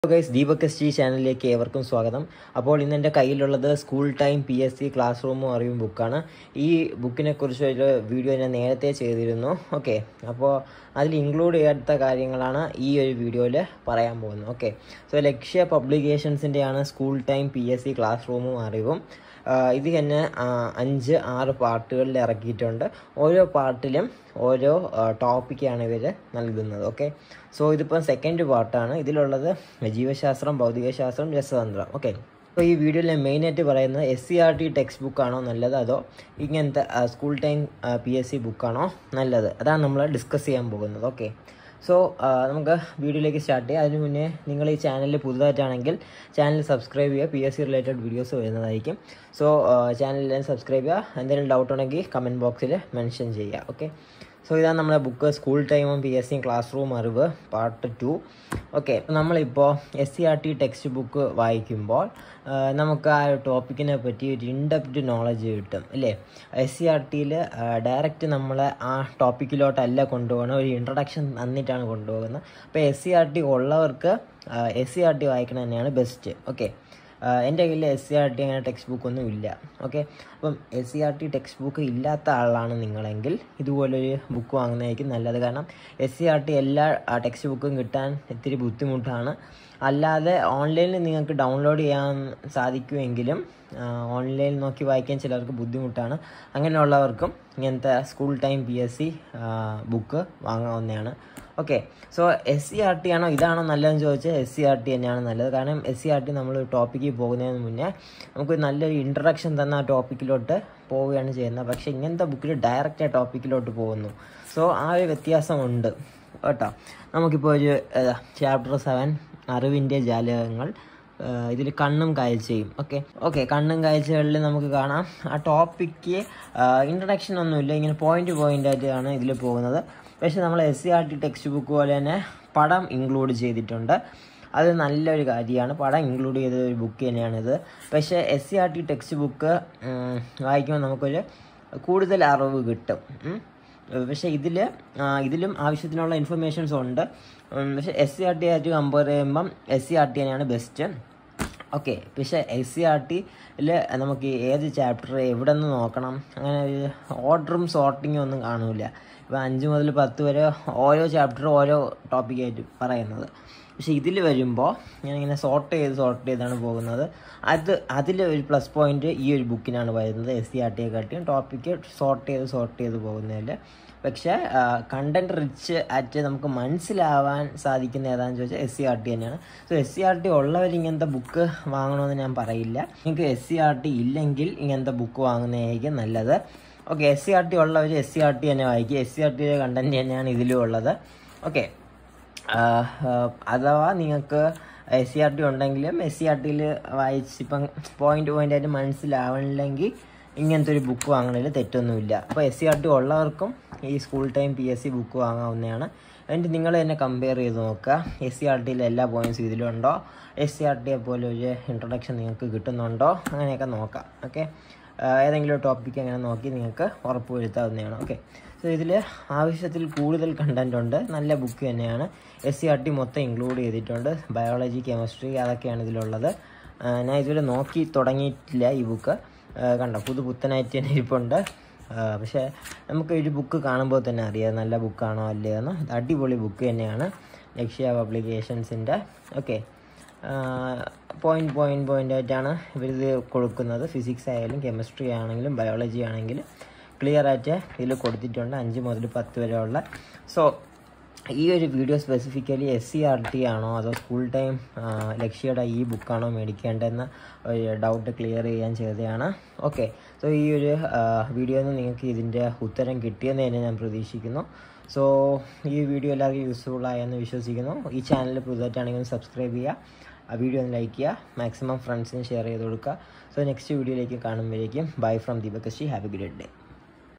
Guys Deepak S T ചാനലിലേക്ക് ഏവർക്കും സ്വാഗതം അപ്പോൾ ഇന്ന് എൻ്റെ കയ്യിലുള്ളത് school time P S C class റൂമും അറിയും ബുക്കാണ് ഈ ബുക്കിനെ കുറിച്ച് ഒരു വീഡിയോ ഞാൻ നേരത്തെ ചെയ്തിരുന്നു ഓക്കെ അപ്പോൾ അതിൽ ഇൻക്ലൂഡ് ചെയ്യാത്ത കാര്യങ്ങളാണ് ഈ ഒരു വീഡിയോയിൽ പറയാൻ പോകുന്നത് ഓക്കെ സോ ലക്ഷ്യ പബ്ലിക്കേഷൻസിൻ്റെയാണ് school time P S C class റൂമും അറിവും ആഹ് ഇത് തന്നെ ആഹ് അഞ്ച് ആറ് പാർട്ടുകളിൽ ഇറക്കിയിട്ടുണ്ട് ഓരോ പാർട്ടിലും ഓരോ ടോപ്പിക്കാണ് ഇവർ നൽകുന്നത് ഓക്കെ സോ ഇതിപ്പോൾ സെക്കൻഡ് പാർട്ടാണ് ഇതിലുള്ളത് ജീവശാസ്ത്രം ഭൗതികശാസ്ത്രം രസതന്ത്രം ഓക്കെ അപ്പോൾ ഈ വീഡിയോയിൽ മെയിനായിട്ട് പറയുന്നത് S C R T text ബുക്കാണോ നല്ലത് അതോ ഇങ്ങനത്തെ school time P S C ബുക്കാണോ നല്ലത് അതാണ് നമ്മൾ ഡിസ്കസ് ചെയ്യാൻ പോകുന്നത് ഓക്കെ സോ നമുക്ക് വീഡിയോയിലേക്ക് സ്റ്റാർട്ട് ചെയ്യാം അതിന് മുന്നേ നിങ്ങൾ ഈ ചാനലിൽ പുതുതായിട്ടാണെങ്കിൽ ചാനൽ സബ്സ്ക്രൈബ് ചെയ്യുക P S C related videos വരുന്നതായിരിക്കും സോ ചാനലിൽ സബ്സ്ക്രൈബ് ചെയ്യുക എന്തെങ്കിലും ഡൗട്ട് ഉണ്ടെങ്കിൽ കമൻറ്റ് ബോക്സിൽ മെൻഷൻ ചെയ്യുക ഓക്കെ സോ ഇതാണ് നമ്മുടെ ബുക്ക് സ്കൂൾ ടൈമും P S C class room അറിവ് പാർട്ട് ടു ഓക്കെ നമ്മളിപ്പോൾ S C R T text book വായിക്കുമ്പോൾ ആ, നമുക്ക് ആ ഒരു ടോപ്പിക്കിനെ പറ്റി ഒരു ഇൻഡെപ്റ്റ് നോളജ് കിട്ടും അല്ലേ എസ് സി ആർ ടിയിൽ ഡയറക്റ്റ് നമ്മളെ ആ ടോപ്പിക്കിലോട്ടല്ല കൊണ്ടുപോകുന്നത് ഒരു ഇൻട്രഡക്ഷൻ തന്നിട്ടാണ് കൊണ്ടുപോകുന്നത് അപ്പോൾ എസ് സി ആർ ടി ഉള്ളവർക്ക് എസ് സി ആർ ടി വായിക്കണം തന്നെയാണ് ബെസ്റ്റ് ഓക്കെ ആഹ് എൻ്റെ കയ്യിൽ എസ് സി ആർ ടി അങ്ങനെ ടെക്സ്റ്റ് ബുക്കൊന്നും ഇല്ല ഓക്കെ അപ്പം S C R T text book ഇല്ലാത്ത ആളാണ് നിങ്ങളെങ്കിൽ ഇതുപോലൊരു ബുക്ക് വാങ്ങുന്നതായിരിക്കും നല്ലത് കാരണം എസ് സി ആർ ടി എല്ലാ ടെക്സ്റ്റ് ബുക്കും കിട്ടാൻ ഇത്തിരി ബുദ്ധിമുട്ടാണ് അല്ലാതെ ഓൺലൈനിൽ നിങ്ങൾക്ക് ഡൗൺലോഡ് ചെയ്യാൻ സാധിക്കുമെങ്കിലും ഓൺലൈനിൽ നോക്കി വായിക്കാൻ ചിലർക്ക് ബുദ്ധിമുട്ടാണ് അങ്ങനെയുള്ളവർക്കും ഇങ്ങനത്തെ school time P S C book വാങ്ങാവുന്നതാണ് okay so S C R T ആണോ ഇതാണോ നല്ലതെന്ന് ചോദിച്ചാൽ എസ് സി ആർ ടി തന്നെയാണ് നല്ലത് കാരണം എസ് സി ആർ ടി നമ്മൾ ടോപ്പിക്കിൽ പോകുന്നതിന് മുന്നേ നമുക്ക് നല്ലൊരു ഇൻട്രഡക്ഷൻ തന്ന ആ ടോപ്പിക്കിലോട്ട് പോവുകയാണ് ചെയ്യുന്നത് പക്ഷേ ഇങ്ങനത്തെ ബുക്കിൽ ഡയറക്റ്റ് ആ ടോപ്പിക്കിലോട്ട് പോകുന്നു സോ ആ ഒരു വ്യത്യാസമുണ്ട് കേട്ടോ നമുക്കിപ്പോൾ ഒരു ചാപ്റ്റർ സെവൻ അറിവിൻ്റെ ജാലകങ്ങൾ ഇതിൽ കണ്ണും കാഴ്ചയും ഓക്കെ ഓക്കെ കണ്ണും കാഴ്ചകളിൽ നമുക്ക് കാണാം ആ ടോപ്പിക്ക് ഇൻട്രഡക്ഷൻ ഒന്നുമില്ല ഇങ്ങനെ പോയിന്റ് പോയിന്റ് ആയിട്ടാണ് ഇതിൽ പോകുന്നത് പക്ഷേ നമ്മൾ S C R T text book പോലെ തന്നെ പടം ഇൻക്ലൂഡ് ചെയ്തിട്ടുണ്ട് അത് നല്ലൊരു കാര്യമാണ് പടം ഇൻക്ലൂഡ് ചെയ്ത ഒരു ബുക്ക് തന്നെയാണിത് പക്ഷേ S C R T text book വായിക്കുമ്പോൾ നമുക്കൊരു കൂടുതൽ അറിവ് കിട്ടും ഉം. പക്ഷേ ഇതിൽ ഇതിലും ആവശ്യത്തിനുള്ള ഇൻഫർമേഷൻസ് ഉണ്ട് ഉം, പക്ഷേ എസ് സി ആർ ടി ആയിട്ട് കമ്പയർ ചെയ്യുമ്പം എസ് സി ആർ ടി തന്നെയാണ് ബെസ്റ്റ് ഓക്കെ പക്ഷേ എസ് സി ആർ ടിയിൽ നമുക്ക് ഏത് ചാപ്റ്റർ എവിടെ നിന്ന് നോക്കണം അങ്ങനെ ഒരു ഓർഡറും സോർട്ടിങ്ങും ഒന്നും കാണൂല ഇപ്പോൾ അഞ്ച് മുതൽ പത്ത് വരെ ഓരോ ചാപ്റ്റർ ഓരോ ടോപ്പിക്കായിട്ട് പറയുന്നത് പക്ഷേ ഇതിൽ വരുമ്പോൾ ഞാനിങ്ങനെ സോർട്ട് ചെയ്ത് സോർട്ട് ചെയ്താണ് പോകുന്നത് അത് അതിൽ ഒരു പ്ലസ് പോയിന്റ് ഈ ഒരു ബുക്കിനാണ് വരുന്നത് എസ് സി ആർ ടിയെ കാട്ടിയും ടോപ്പിക്ക് സോർട്ട് ചെയ്ത് സോർട്ട് ചെയ്ത് പോകുന്നതിൽ പക്ഷേ കണ്ടന്റ് റിച്ച് ആയിട്ട് നമുക്ക് മനസ്സിലാവാൻ സാധിക്കുന്ന ഏതാണെന്ന് ചോദിച്ചാൽ എസ് സി ആർ ടി തന്നെയാണ് so S C R T ഉള്ളവർ ഇങ്ങനത്തെ ബുക്ക് വാങ്ങണമെന്ന് ഞാൻ പറയില്ല നിങ്ങൾക്ക് എസ് സി ആർ ടി ഇല്ലെങ്കിൽ ഇങ്ങനത്തെ ബുക്ക് വാങ്ങുന്നതായിരിക്കും നല്ലത് okay S C R T ഉള്ളവർ എസ് സി ആർ ടി തന്നെ വായിക്കുക എസ് സി ആർ ടിയുടെ കണ്ടന്റ് തന്നെയാണ് ഇതിലും ഉള്ളത് ഓക്കെ അഥവാ നിങ്ങൾക്ക് എസ് സി ആർ ടി ഉണ്ടെങ്കിലും എസ് സി ആർ ടിയിൽ വായിച്ച് ഇപ്പം പോയിന്റ് പോയിന്റ് ആയിട്ട് മനസ്സിലാവണില്ലെങ്കിൽ ഇങ്ങനത്തെ ഒരു ബുക്ക് വാങ്ങണതിൽ തെറ്റൊന്നുമില്ല അപ്പോൾ എസ് സി ആർ ടി ഉള്ളവർക്കും ഈ school time P S C book വാങ്ങാവുന്നതാണ് എന്നിട്ട് നിങ്ങൾ തന്നെ കമ്പയർ ചെയ്ത് നോക്കുക എസ് സി ആർ ടിയിൽ എല്ലാ പോയിന്റ്സും ഇതിലുണ്ടോ എസ് സി ആർ ടിയെ പോലെ ഒരു ഇൻട്രൊഡക്ഷൻ നിങ്ങൾക്ക് കിട്ടുന്നുണ്ടോ അങ്ങനെയൊക്കെ നോക്കാം ഓക്കെ ഏതെങ്കിലും ഒരു ടോപ്പിക്ക് അങ്ങനെ നോക്കി നിങ്ങൾക്ക് ഉറപ്പ് വരുത്താവുന്നതാണ് ഓക്കെ സോ ഇതിൽ ആവശ്യത്തിൽ കൂടുതൽ കണ്ടന്റ് ഉണ്ട് നല്ല ബുക്ക് തന്നെയാണ് എസ് സി ആർ ടി മൊത്തം ഇൻക്ലൂഡ് ചെയ്തിട്ടുണ്ട് ബയോളജി കെമിസ്ട്രി അതൊക്കെയാണ് ഇതിലുള്ളത് ആ, ഞാൻ ഇതുവരെ നോക്കി തുടങ്ങിയിട്ടില്ല ഈ ബുക്ക് കണ്ടോ പുതു പുത്തനായിട്ട് തന്നെ ഇരിപ്പുണ്ട് ആ, പക്ഷേ നമുക്ക് ഒരു ബുക്ക് കാണുമ്പോൾ തന്നെ അറിയാം നല്ല ബുക്കാണോ അല്ലയോ എന്ന് ഇത് അടിപൊളി ബുക്ക് തന്നെയാണ് ലക്ഷ്യ പബ്ലിക്കേഷൻസിൻ്റെ ഓക്കെ പോയിന്റ് പോയിന്റ് പോയിന്റ് ആയിട്ടാണ് ഇവരിത് കൊടുക്കുന്നത് ഫിസിക്സ് ആയാലും കെമിസ്ട്രി ആണെങ്കിലും ബയോളജി ആണെങ്കിലും ക്ലിയർ ആയിട്ട് ഇതിൽ കൊടുത്തിട്ടുണ്ട് അഞ്ച് മുതൽ പത്ത് വരെയുള്ള സോ ഈ ഒരു video specifically S C R T ആണോ അതോ സ്കൂൾ ടൈം ലക്ഷ്യയുടെ ഈ ബുക്കാണോ മേടിക്കേണ്ടതെന്ന ഒരു ഡൗട്ട് ക്ലിയർ ചെയ്യാൻ ചെയ്തതാണ് ഓക്കെ സോ ഈ ഒരു വീഡിയോയിൽ നിന്ന് നിങ്ങൾക്ക് ഇതിൻ്റെ ഉത്തരം കിട്ടിയെന്ന് തന്നെ ഞാൻ പ്രതീക്ഷിക്കുന്നു സോ ഈ വീഡിയോ എല്ലാവർക്കും യൂസ്ഫുൾ ആയെന്ന് വിശ്വസിക്കുന്നു ഈ ചാനൽ പുതുതായിട്ടാണെങ്കിൽ സബ്സ്ക്രൈബ് ചെയ്യുക ആ വീഡിയോ ഒന്ന് ലൈക്ക് ചെയ്യുക മാക്സിമം ഫ്രണ്ട്സിന് ഷെയർ ചെയ്ത് കൊടുക്കുക സോ നെക്സ്റ്റ് വീഡിയോയിലേക്ക് കാണുമ്പോഴേക്കും bye from Deepakashree have a great day